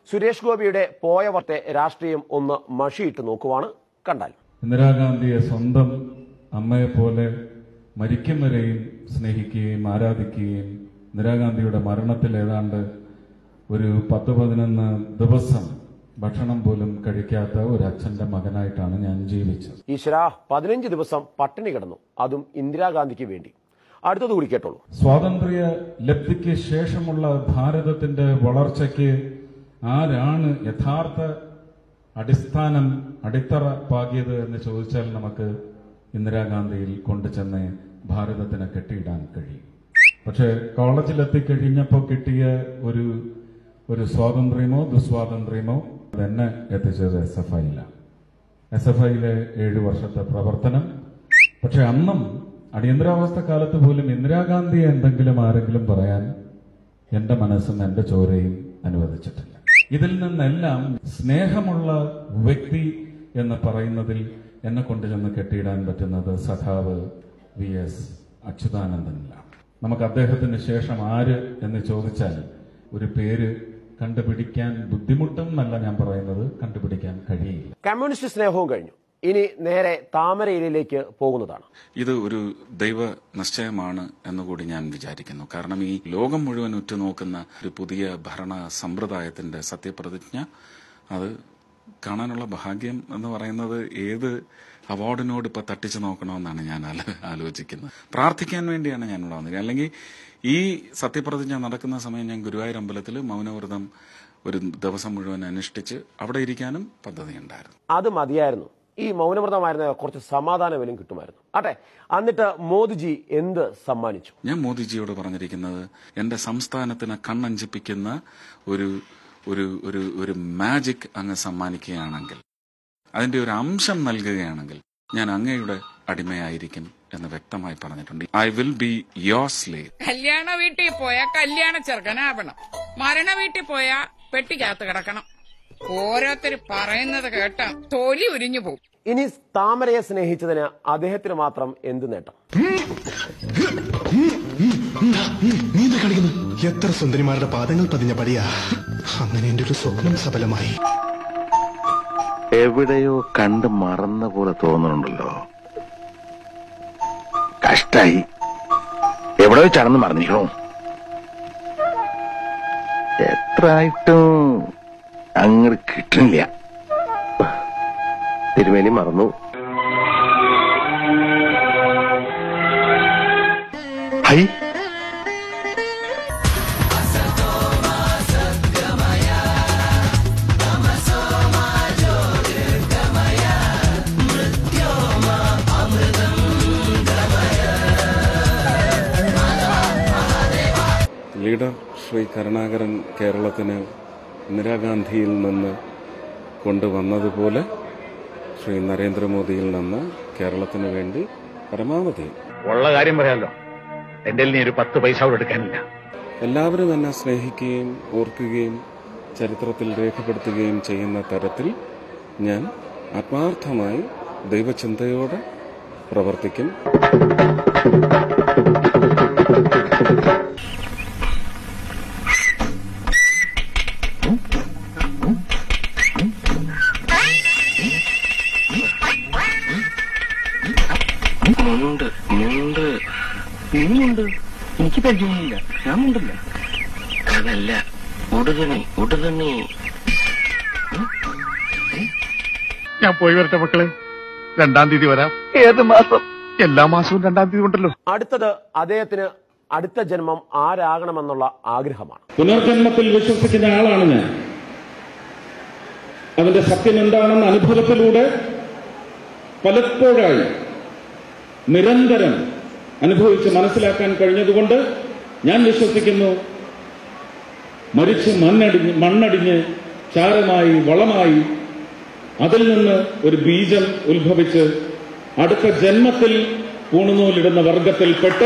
സുരേഷ് ഗോപിയുടെ പോയ വർത്തെ രാഷ്ട്രീയം ഒന്ന് മഷിയിട്ട് നോക്കുവാണ് കണ്ടാൽ ഇന്ദിരാഗാന്ധിയെ സ്വന്തം അമ്മയെ പോലെ മരിക്കും വരെയും സ്നേഹിക്കുകയും ആരാധിക്കുകയും ഇന്ദിരാഗാന്ധിയുടെ മരണത്തിൽ ഏതാണ്ട് ഒരു പത്ത് പതിനൊന്ന് ദിവസം ഭക്ഷണം പോലും കഴിക്കാത്ത ഒരു അച്ഛന്റെ മകനായിട്ടാണ് ഞാൻ ജീവിച്ചത് ഈശ്വര പതിനഞ്ച് ദിവസം പട്ടിണി കിടന്നു അതും ഇന്ദിരാഗാന്ധിക്ക് വേണ്ടി അടുത്തത് കൂടി കേട്ടോളൂ സ്വാതന്ത്ര്യ ലബ്ധിക്ക് ശേഷമുള്ള ഭാരതത്തിന്റെ വളർച്ചയ്ക്ക് ആരാണ് യഥാർത്ഥ അടിസ്ഥാനം അടിത്തറ പാകിയത് എന്ന് ചോദിച്ചാൽ നമുക്ക് ഇന്ദിരാഗാന്ധിയിൽ കൊണ്ടുചെന്ന് ഭാരതത്തിനെ കെട്ടിയിടാൻ കഴിയും പക്ഷെ കോളേജിലെത്തിക്കഴിഞ്ഞപ്പോൾ കിട്ടിയ ഒരു ഒരു സ്വാതന്ത്ര്യമോ ദുസ്വാതന്ത്ര്യമോ അതെന്നെ എത്തിച്ചത് എസ് എഫ് ഐയിലാണ് എസ് എഫ് ഐയിലെ ഏഴു വർഷത്തെ പ്രവർത്തനം പക്ഷെ അന്നും അടിയന്തരാവസ്ഥ കാലത്ത് പോലും ഇന്ദിരാഗാന്ധിയെ എന്തെങ്കിലും ആരെങ്കിലും പറയാൻ എന്റെ മനസ്സും എന്റെ ചോരയും അനുവദിച്ചിട്ടില്ല ഇതിൽ നിന്നെല്ലാം സ്നേഹമുള്ള വ്യക്തി എന്ന് പറയുന്നതിൽ എന്നെ കൊണ്ട് ചെന്ന് കെട്ടിയിടാൻ പറ്റുന്നത് സഖാവ് വി എസ് അച്യുതാനന്ദനിലാണ് നമുക്ക് അദ്ദേഹത്തിന് ശേഷം ആര് എന്ന് ചോദിച്ചാൽ ഒരു പേര് കണ്ടുപിടിക്കാൻ ബുദ്ധിമുട്ടും എന്നല്ല ഞാൻ പറയുന്നത് കണ്ടുപിടിക്കാൻ കഴിയില്ല കമ്മ്യൂണിസ്റ്റ് സ്നേഹവും കഴിഞ്ഞു ഇനി നേരെ താമരയിലേക്ക് പോകുന്നതാണ് ഇത് ഒരു ദൈവ നിശ്ചയമാണ് എന്നുകൂടി ഞാൻ വിചാരിക്കുന്നു കാരണം ഈ ലോകം മുഴുവൻ ഉറ്റുനോക്കുന്ന ഒരു പുതിയ ഭരണ സമ്പ്രദായത്തിന്റെ സത്യപ്രതിജ്ഞ അത് കാണാനുള്ള ഭാഗ്യം എന്ന് പറയുന്നത് ഏത് അവാർഡിനോട് ഇപ്പൊ തട്ടിച്ചു നോക്കണമെന്നാണ് ഞാൻ ആലോ- ആലോചിക്കുന്നത് പ്രാർത്ഥിക്കാൻ വേണ്ടിയാണ് ഞാൻ ഇവിടെ വന്നത് അല്ലെങ്കിൽ ഈ സത്യപ്രതിജ്ഞ നടക്കുന്ന സമയം ഞാൻ ഗുരുവായൂർ അമ്പലത്തിൽ മൗനവ്രതം ഒരു ദിവസം മുഴുവൻ അനുഷ്ഠിച്ച് അവിടെ ഇരിക്കാനും പദ്ധതിയുണ്ടായിരുന്നു അത് മതിയായിരുന്നു ഈ മൗനവ്രതമായിരുന്ന കുറച്ച് സമാധാനമെങ്കിലും കിട്ടുമായിരുന്നു ആട്ടെ എന്നിട്ട് മോദിജി എന്ത് സമ്മാനിച്ചു ഞാൻ മോദിജിയോട് പറഞ്ഞിരിക്കുന്നത് എന്റെ സംസ്ഥാനത്തിന് കണ്ണഞ്ചിപ്പിക്കുന്ന ഒരു ഒരു ഒരു ഒരു മാജിക് അങ്ങ് സമ്മാനിക്കുകയാണെങ്കിൽ അതിന്റെ ഒരു അംശം നൽകുകയാണെങ്കിൽ ഞാൻ അങ്ങയുടെ അടിമയായിരിക്കും എന്ന് വ്യക്തമായി പറഞ്ഞിട്ടുണ്ട് I will be your slave കല്യാണ വീട്ടിൽ പോയാ കല്യാണ ചെറുക്കനാവണം മരണ വീട്ടിൽ പോയാ പെട്ടിക്കകത്ത് കിടക്കണം ഓരോരുത്തർ പറയുന്നത് കേട്ടാ തൊലി ഉരിഞ്ഞു പോകും ഇനി താമരയെ സ്നേഹിച്ചതിന് അദ്ദേഹത്തിന് മാത്രം എന്ത് നേട്ടം നീ എന്താ കളിക്കുന്നു എത്ര സുന്ദരിമാരുടെ പാദങ്ങൾ പതിഞ്ഞ പടിയാ അങ്ങനെ എന്റെ ഒരു സ്വപ്നം സഫലമായി എവിടെയോ കണ്ട് മറന്ന പോലെ തോന്നുന്നുണ്ടല്ലോ കഷ്ടായി എവിടെ വെച്ചാണെന്ന് മറന്നിരിക്കണോ എത്ര ആയിട്ടും അങ്ങോട്ട് കിട്ടുന്നില്ല തിരുമേനി മറന്നു ഹൈ ലീഡർ ശ്രീ കരുണാകരൻ കേരളത്തിന് ഇന്ദിരാഗാന്ധിയിൽ നിന്ന് കൊണ്ടുവന്നതുപോലെ ശ്രീ നരേന്ദ്രമോദിയിൽ നിന്ന് കേരളത്തിന് വേണ്ടി പരമാവധി ഉള്ള കാര്യം പറയാലോ എന്റെ നീ ഒരു പത്ത് പൈസ അവിടെ എടുക്കാനില്ല എല്ലാവരും എന്നെ സ്നേഹിക്കുകയും ഓർക്കുകയും ചരിത്രത്തിൽ രേഖപ്പെടുത്തുകയും ചെയ്യുന്ന തരത്തിൽ ഞാൻ ആത്മാർത്ഥമായി ദൈവചിന്തയോടെ പ്രവർത്തിക്കും മുണ്ട് മുണ്ട് നീയുണ്ട് എനിക്ക് പരിചയമില്ല ഞാൻ മുണ്ടില്ല അതല്ല ഉടുതുണി ഉടുതുണി ഞാൻ പോയി വരട്ടെ മക്കളെ രണ്ടാം തീയതി വരാം ഏത് മാസം എല്ലാ മാസവും രണ്ടാം തീയതി ഉണ്ടല്ലോ അടുത്തത് അദ്ദേഹത്തിന് അടുത്ത ജന്മം ആരാകണമെന്നുള്ള ആഗ്രഹമാണ് പുനർജന്മത്തിൽ വിശ്വസിക്കുന്ന ആളാണ് ഞാൻ അതിന്റെ സത്യം എന്താണെന്ന് അനുഭവത്തിലൂടെ പലപ്പോഴായി നിരന്തരം അനുഭവിച്ച് മനസ്സിലാക്കാൻ കഴിഞ്ഞതുകൊണ്ട് ഞാൻ വിശ്വസിക്കുന്നു മരിച്ച് മണ്ണടിഞ്ഞ് മണ്ണടിഞ്ഞ് ചാരമായി വളമായി അതിൽ നിന്ന് ഒരു ബീജം ഉത്ഭവിച്ച് അടുത്ത ജന്മത്തിൽ പൂണുനൂലിടുന്ന വർഗത്തിൽപ്പെട്ട്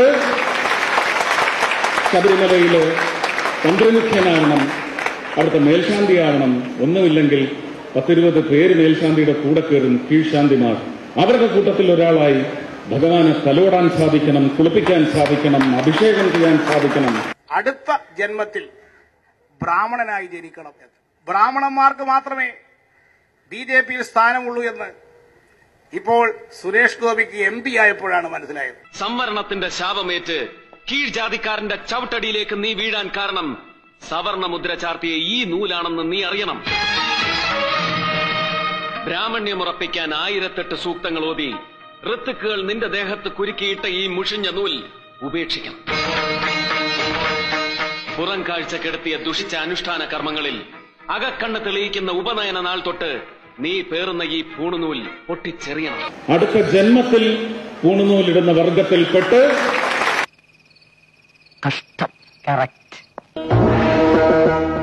ശബരിമലയില് തന്ത്രിമുഖ്യനാവണം അവിടുത്തെ മേൽശാന്തിയാവണം ഒന്നുമില്ലെങ്കിൽ പത്തിരുപത് പേര് മേൽശാന്തിയുടെ കൂടെ കയറും കീഴ്ശാന്തിമാർ അവരുടെ കൂട്ടത്തിൽ ഒരാളായി ഭഗവാനെ തലോടാൻ സാധിക്കണം കുളിപ്പിക്കാൻ സാധിക്കണം അഭിഷേകം ചെയ്യാൻ സാധിക്കണം അടുത്ത ജന്മത്തിൽ ബ്രാഹ്മണനായി ജനിക്കണം എന്ന് ബ്രാഹ്മണന്മാർക്ക് മാത്രമേ ബി ജെ പിയിൽ സ്ഥാനമുള്ളൂ എന്ന് ഇപ്പോൾ സുരേഷ് ഗോപിക്ക് എം പി ആയപ്പോഴാണ് മനസ്സിലായത് സംവരണത്തിന്റെ ശാപമേറ്റ് കീഴ്ജാതിക്കാരന്റെ ചവിട്ടടിയിലേക്ക് നീ വീഴാൻ കാരണം സവർണ മുദ്ര ചാർത്തിയ ഈ നൂലാണെന്ന് നീ അറിയണം ബ്രാഹ്മണ്യമുറപ്പിക്കാൻ ആയിരത്തെട്ട് സൂക്തങ്ങൾ ഓതി ഋത്തുക്കുകൾ നിന്റെ ദേഹത്ത് കുരുക്കിയിട്ട ഈ മുഷിഞ്ഞ നൂൽ ഉപേക്ഷിക്കണം പുറം കാഴ്ച കെടുത്തിയ ദുഷിച്ച അനുഷ്ഠാന കർമ്മങ്ങളിൽ അകക്കണ്ണ് തെളിയിക്കുന്ന ഉപനയന നാൾ തൊട്ട് നീ പേറുന്ന ഈ പൂണുനൂൽ പൊട്ടിച്ചെറിയണം അടുത്ത ജന്മത്തിൽ പൂണുനൂലിടുന്ന വർഗത്തിൽപ്പെട്ട് കഷ്ടം കറക്റ്റ്